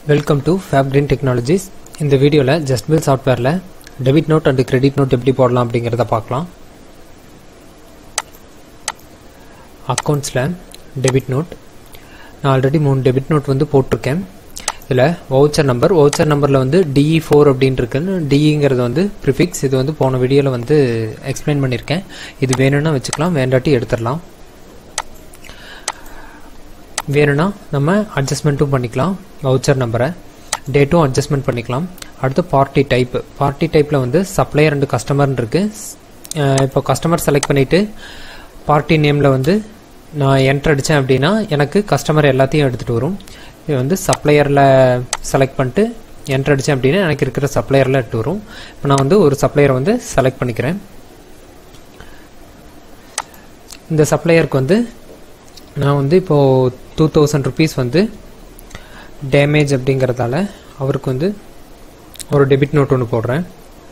welcome to fab green technologies இந்த வீடியோவில் just bill சாஃப்ட்வேரில் debit note and credit note எப்படி போடலாம் அப்படிங்கிறத பார்க்கலாம் அக்கௌண்ட்ஸில் டெபிட் நோட் நான் ஆல்ரெடி மூணு டெபிட் நோட் வந்து போட்டிருக்கேன் இதில் வவுச்சர் நம்பர் வவுச்சர் நம்பரில் வந்து டிஇ ஃபோர் அப்படின்னு இருக்குன்னு டிஇங்கிறது வந்து ப்ரிஃபிக்ஸ் இது வந்து போன வீடியோவில் வந்து எக்ஸ்பிளைன் பண்ணியிருக்கேன் இது வேணும்னா வச்சுக்கலாம் வேண்டாட்டி எடுத்துடலாம் வேணும்னா நம்ம அட்ஜஸ்ட்மெண்ட்டும் பண்ணிக்கலாம் வவுச்சர் நம்பரை டேட்டும் அட்ஜஸ்ட்மெண்ட் பண்ணிக்கலாம் அடுத்து பார்ட்டி டைப் பார்ட்டி டைப்பில் வந்து சப்ளையர் அண்ட் கஸ்டமர்னு இருக்குது இப்போ கஸ்டமர் செலக்ட் பண்ணிவிட்டு பார்ட்டி நேமில் வந்து நான் என்ட்ரு அடித்தேன் அப்படின்னா எனக்கு கஸ்டமர் எல்லாத்தையும் எடுத்துகிட்டு வரும் இது வந்து சப்ளையரில் செலக்ட் பண்ணிட்டு என்ட்ரு அடித்தேன் அப்படின்னா எனக்கு இருக்கிற சப்ளையரில் எடுத்து வரும் இப்போ நான் வந்து ஒரு சப்ளையரை வந்து செலக்ட் பண்ணிக்கிறேன் இந்த சப்ளையருக்கு வந்து நான் வந்து இப்போது டூ தௌசண்ட் ருபீஸ் வந்து டேமேஜ் அப்படிங்கிறதால அவருக்கு வந்து ஒரு டெபிட் நோட் ஒன்று போடுறேன்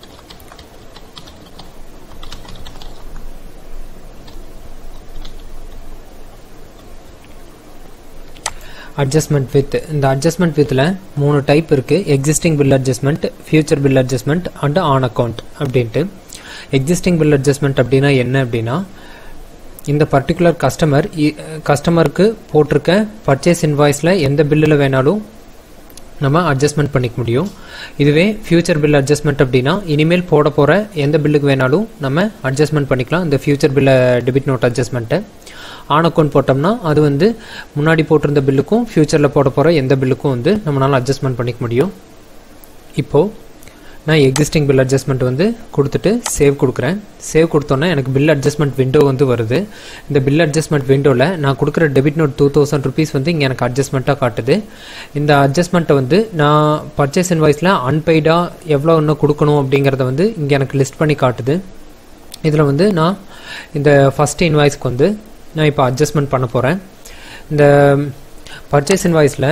அட்ஜஸ்ட்மெண்ட் வித் இந்த அட்ஜஸ்ட்மெண்ட் வித்தில் மூணு டைப் இருக்குது existing bill adjustment future bill adjustment and on account அப்படின்ட்டு எக்ஸிஸ்டிங் பில் அட்ஜஸ்ட்மெண்ட் அப்படின்னா என்ன அப்படின்னா இந்த பர்டிகுலர் கஸ்டமர் கஸ்டமருக்கு போட்டிருக்க பர்ச்சேஸ் இன்வாய்ஸில் எந்த பில்லில் வேணாலும் நம்ம அட்ஜஸ்ட்மெண்ட் பண்ணிக்க முடியும் இதுவே ஃபியூச்சர் பில் அட்ஜஸ்ட்மெண்ட் அப்படின்னா இனிமேல் போட போகிற எந்த பில்லுக்கு வேணாலும் நம்ம அட்ஜஸ்ட்மெண்ட் பண்ணிக்கலாம் இந்த ஃபியூச்சர் பில்லை டெபிட் நோட் அட்ஜஸ்ட்மெண்ட்டை ஆன் அக்கௌண்ட் போட்டோம்னா அது வந்து முன்னாடி போட்டிருந்த பில்லுக்கும் ஃபியூச்சரில் போட போகிற எந்த பில்லுக்கும் வந்து நம்மளால் அட்ஜஸ்ட்மெண்ட் பண்ணிக்க முடியும் இப்போது நான் எக்ஸிஸ்டிங் பில் அட்ஜஸ்ட்மெண்ட் வந்து கொடுத்துட்டு சேவ் கொடுக்குறேன் சேவ் கொடுத்தோன்னே எனக்கு பில் அட்ஜஸ்ட்மெண்ட் விண்டோ வந்து வருது இந்த பில் அட்ஜஸ்ட்மெண்ட் விண்டோவில் நான் கொடுக்குற debit note two thousand rupees வந்து இங்கே எனக்கு அட்ஜஸ்ட்மெண்ட்டாக காட்டுது இந்த அட்ஜஸ்ட்மெண்ட்டை வந்து நான் பர்ச்சேஸ் இன்வாய்ஸில் அன்பெய்டாக எவ்வளோ இன்னும் கொடுக்கணும் அப்படிங்கிறத வந்து இங்கே எனக்கு லிஸ்ட் பண்ணி காட்டுது இதில் வந்து நான் இந்த ஃபஸ்ட் இன்வாய்ஸ்க்கு வந்து நான் இப்போ அட்ஜஸ்ட்மெண்ட் பண்ண போகிறேன் இந்த பர்ச்சேஸ் இன்வாய்ஸில்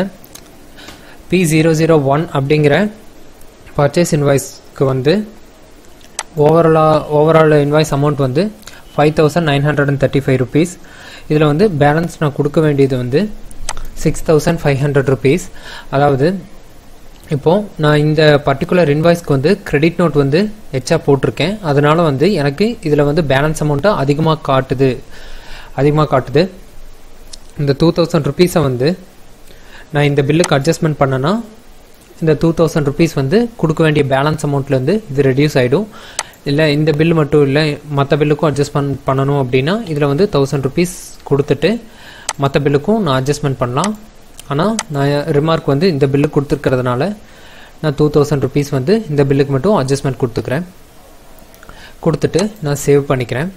பி ஜீரோ ஜீரோ ஒன் அப்படிங்கிற பர்ச்சேஸ் இன்வாய்ஸ்க்கு வந்து ஓவராலாக ஓவரால் இன்வாய்ஸ் அமௌண்ட் வந்து five thousand nine hundred and thirty five rupees இதில் வந்து பேலன்ஸ் நான் கொடுக்க வேண்டியது வந்து six thousand five hundred rupees அதாவது இப்போது நான் இந்த பர்டிகுலர் இன்வாய்ஸ்க்கு வந்து கிரெடிட் நோட் வந்து எச்சா போட்டிருக்கேன் அதனால வந்து எனக்கு இதில் வந்து பேலன்ஸ் அமௌண்ட்டை அதிகமாக காட்டுது அதிகமாக காட்டுது இந்த டூ தௌசண்ட் ருபீஸை வந்து நான் இந்த பில்லுக்கு அட்ஜஸ்ட்மெண்ட் பண்ணேன்னா இந்த டூ தௌசண்ட் ருபீஸ் வந்து கொடுக்க வேண்டிய பேலன்ஸ் அமௌண்ட்லேருந்து இது ரெடியூஸ் ஆகிடும் இல்லை இந்த பில் மட்டும் இல்லை மற்ற பில்லுக்கும் அட்ஜஸ்ட் பண் பண்ணணும் அப்படின்னா இதில் வந்து தௌசண்ட் ருபீஸ் கொடுத்துட்டு மற்ற பில்லுக்கும் நான் அட்ஜஸ்ட்மெண்ட் பண்ணலாம் ஆனால் நான் ரிமார்க் வந்து இந்த பில்லு கொடுத்துருக்கிறதுனால நான் டூ தௌசண்ட் ருபீஸ் வந்து இந்த பில்லுக்கு மட்டும் அட்ஜஸ்ட்மெண்ட் கொடுத்துக்கிறேன் கொடுத்துட்டு நான் சேவ் பண்ணிக்கிறேன்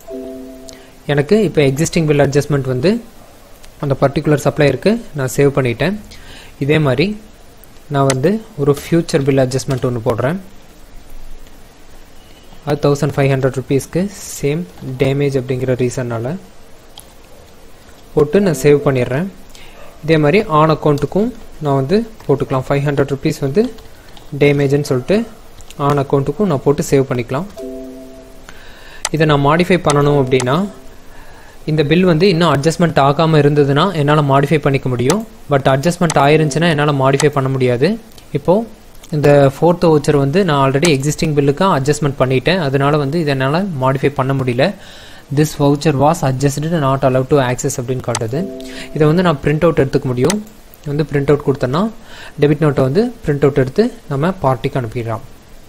எனக்கு இப்போ எக்ஸிஸ்டிங் பில் அட்ஜஸ்ட்மெண்ட் வந்து அந்த பர்டிகுலர் சப்ளையருக்கு நான் சேவ் பண்ணிட்டேன் இதே மாதிரி நான் வந்து ஒரு ஃப்யூச்சர் பில் அட்ஜஸ்ட்மெண்ட் ஒன்று போடுறேன் அது தௌசண்ட் ஃபைவ் ஹண்ட்ரட் ருபீஸ்க்கு சேம் டேமேஜ் அப்படிங்கிற ரீசன்னால் போட்டு நான் சேவ் பண்ணிடுறேன் இதே மாதிரி ஆன் அக்கௌண்ட்டுக்கும் நான் வந்து போட்டுக்கலாம் ஃபைவ் ஹண்ட்ரட் ருபீஸ் வந்து டேமேஜ்னு சொல்லிட்டு ஆன் அக்கௌண்ட்டுக்கும் நான் போட்டு சேவ் பண்ணிக்கலாம் இதை நான் மாடிஃபை பண்ணணும் அப்படின்னா இந்த பில் வந்து இன்னும் அட்ஜஸ்ட்மெண்ட் ஆகாமல் இருந்ததுன்னா என்னால் மாடிஃபை பண்ணிக்க முடியும் பட் அட்ஜஸ்ட்மெண்ட் ஆயிருந்துச்சுன்னா என்னால் மாடிஃபை பண்ண முடியாது இப்போது இந்த ஃபோர்த் வவுச்சர் வந்து நான் ஆல்ரெடி எக்ஸிஸ்டிங் பில்லுக்காக அட்ஜஸ்ட்மெண்ட் பண்ணிட்டேன் அதனால வந்து இதை என்னால் மாடிஃபை பண்ண முடியல this voucher was adjusted not allow to access அப்படின்னு காட்டுது இதை வந்து நான் பிரிண்ட் அவுட் எடுத்துக்க முடியும் வந்து பிரிண்ட் அவுட் கொடுத்தோன்னா டெபிட் நோட்டை வந்து பிரிண்ட் அவுட் எடுத்து நம்ம பார்ட்டிக்கு அனுப்பிடலாம்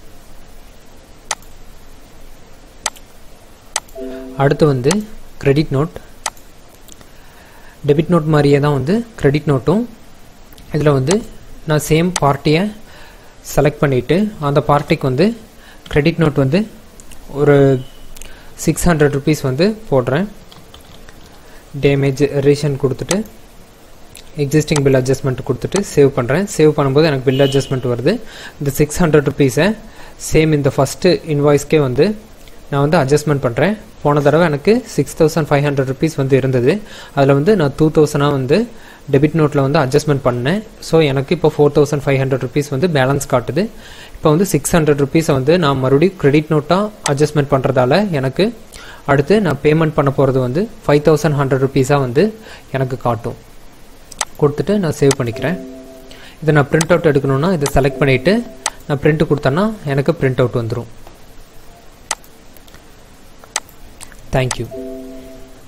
அடுத்து வந்து கிரெடிட் நோட் டெபிட் நோட் மாதிரியே தான் வந்து கிரெடிட் நோட்டும் இதில் வந்து நான் சேம் பார்ட்டியை செலக்ட் பண்ணிவிட்டு அந்த பார்ட்டிக்கு வந்து கிரெடிட் நோட் வந்து ஒரு சிக்ஸ் ஹண்ட்ரட் ருபீஸ் வந்து போடுறேன் டேமேஜ் ரீஷன் கொடுத்துட்டு எக்ஸிஸ்டிங் பில் அட்ஜஸ்ட்மெண்ட் கொடுத்துட்டு சேவ் பண்ணுறேன் சேவ் பண்ணும்போது எனக்கு பில் அட்ஜஸ்ட்மெண்ட் வருது இந்த சிக்ஸ் ஹண்ட்ரட் ருபீஸை சேம் இந்த ஃபஸ்ட்டு இன்வாய்ஸ்க்கே வந்து நான் வந்து அட்ஜஸ்ட்மெண்ட் பண்ணுறேன் போன தடவை எனக்கு six thousand five hundred rupees வந்து இருந்தது அதில் வந்து நான் டூ தௌசண்டாக வந்து டெபிட் நோட்டில் வந்து அட்ஜஸ்ட்மெண்ட் பண்ணேன் ஸோ எனக்கு இப்போ four thousand five hundred rupees வந்து பேலன்ஸ் காட்டுது இப்போ வந்து சிக்ஸ் ஹண்ட்ரட் ருபீஸை வந்து நான் மறுபடியும் கிரெடிட் நோட்டாக அட்ஜஸ்ட்மெண்ட் பண்ணுறதால எனக்கு அடுத்து நான் பேமெண்ட் பண்ண போகிறது வந்து ஃபைவ் தௌசண்ட் ஹண்ட்ரட் ருபீஸாக வந்து எனக்கு காட்டும் கொடுத்துட்டு நான் சேவ் பண்ணிக்கிறேன் இதை நான் பிரிண்ட் அவுட் எடுக்கணும்னா இதை செலக்ட் பண்ணிவிட்டு நான் பிரிண்ட் கொடுத்தேன்னா எனக்கு பிரிண்ட் அவுட் வந்துடும் தேங்க்யூ